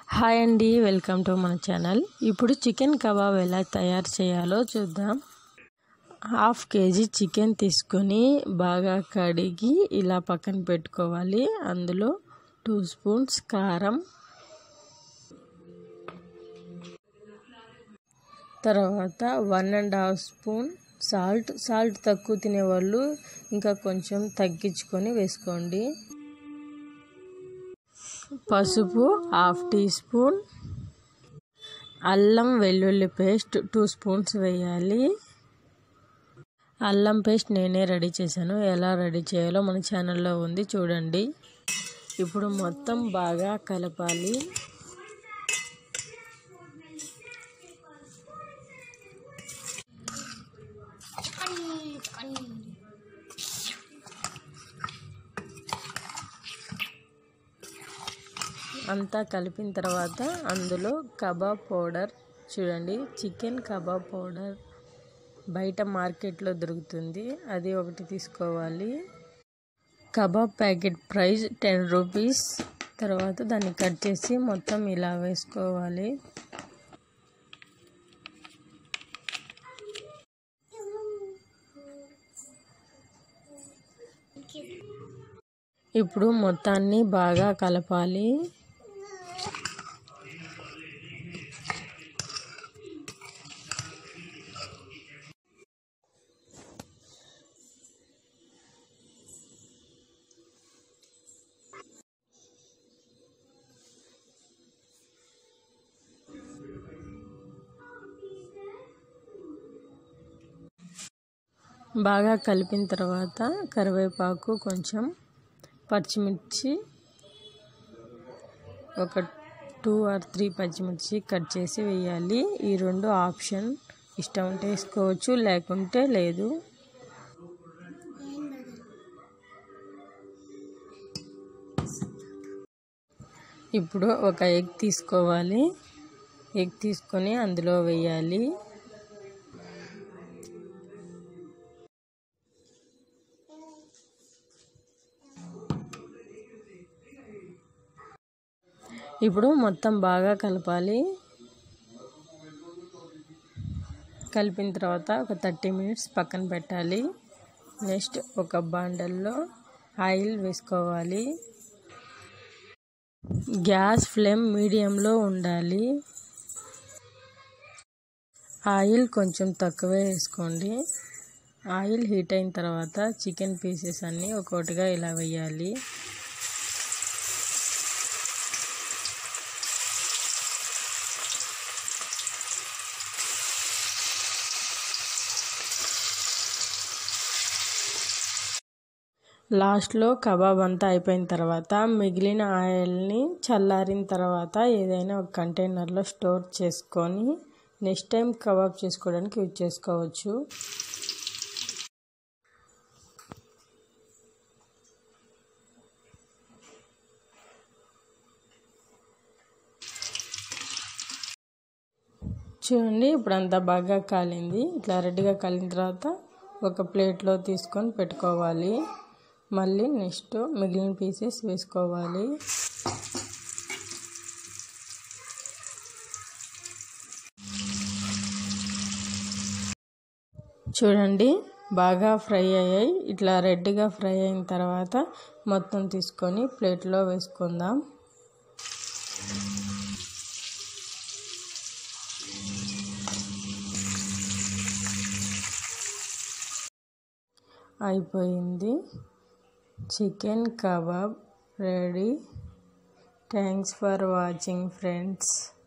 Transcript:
hi అండి welcome to మన channel ఇప్పుడు చికెన్ కబాబ్ ఎలా తయారు చేయాలో చూద్దాం హాఫ్ కేజీ చికెన్ తీసుకొని బాగా కడిగి ఇలా పక్కన పెట్టుకోవాలి అందులో టూ స్పూన్స్ కారం తర్వాత one and half spoon salt salt తక్కువ తినేవాళ్ళు ఇంకా కొంచెం తగ్గించుకొని వేసుకోండి పసుపు హాఫ్ టీ స్పూన్ అల్లం వెల్లుల్లి పేస్ట్ టూ స్పూన్స్ వేయాలి అల్లం పేస్ట్ నేనే రెడీ చేశాను ఎలా రెడీ చేయాలో మన ఛానల్లో ఉంది చూడండి ఇప్పుడు మొత్తం బాగా కలపాలి అంతా కలిపిన తర్వాత అందులో కబాబ్ పౌడర్ చూడండి చికెన్ కబాబ్ పౌడర్ బయట మార్కెట్లో దొరుకుతుంది అది ఒకటి తీసుకోవాలి kebab packet price ten rupees తర్వాత దాన్ని కట్ చేసి మొత్తం ఇలా వేసుకోవాలి ఇప్పుడు మొత్తాన్ని బాగా కలపాలి బాగా కలిపిన తర్వాత కరివేపాకు కొంచెం పచ్చిమిర్చి ఒక టూ ఆర్ త్రీ పచ్చిమిర్చి కట్ చేసి వేయాలి ఈ రెండు ఆప్షన్ ఇష్టం ఉంటే వేసుకోవచ్చు లేకుంటే లేదు ఇప్పుడు ఒక ఎగ్ తీసుకోవాలి ఎగ్ తీసుకొని అందులో వేయాలి ఇప్పుడు మొత్తం బాగా కలపాలి కలిపిన తర్వాత ఒక థర్టీ మినిట్స్ పక్కన పెట్టాలి నెక్స్ట్ ఒక బాండల్లో ఆయిల్ వేసుకోవాలి గ్యాస్ ఫ్లేమ్ మీడియంలో ఉండాలి ఆయిల్ కొంచెం తక్కువే వేసుకోండి ఆయిల్ హీట్ అయిన తర్వాత చికెన్ పీసెస్ అన్నీ ఒక్కొక్కటిగా ఇలా వేయాలి లాస్ట్లో కబాబ్ అంతా అయిపోయిన తర్వాత మిగిలిన ఆయిల్ని చల్లారిన తర్వాత ఏదైనా ఒక కంటైనర్లో స్టోర్ చేసుకొని నెక్స్ట్ టైం కబాబ్ చేసుకోవడానికి యూజ్ చేసుకోవచ్చు చూడండి ఇప్పుడు అంతా బాగా కాలింది ఇట్లా రెడ్గా కాలిన తర్వాత ఒక ప్లేట్లో తీసుకొని పెట్టుకోవాలి మళ్ళీ నెక్స్ట్ మిగిలిన పీసెస్ వేసుకోవాలి చూడండి బాగా ఫ్రై అయ్యాయి ఇట్లా రెడ్గా ఫ్రై అయిన తర్వాత మొత్తం తీసుకొని ప్లేట్లో వేసుకుందాం అయిపోయింది chicken kebab ready thanks for watching friends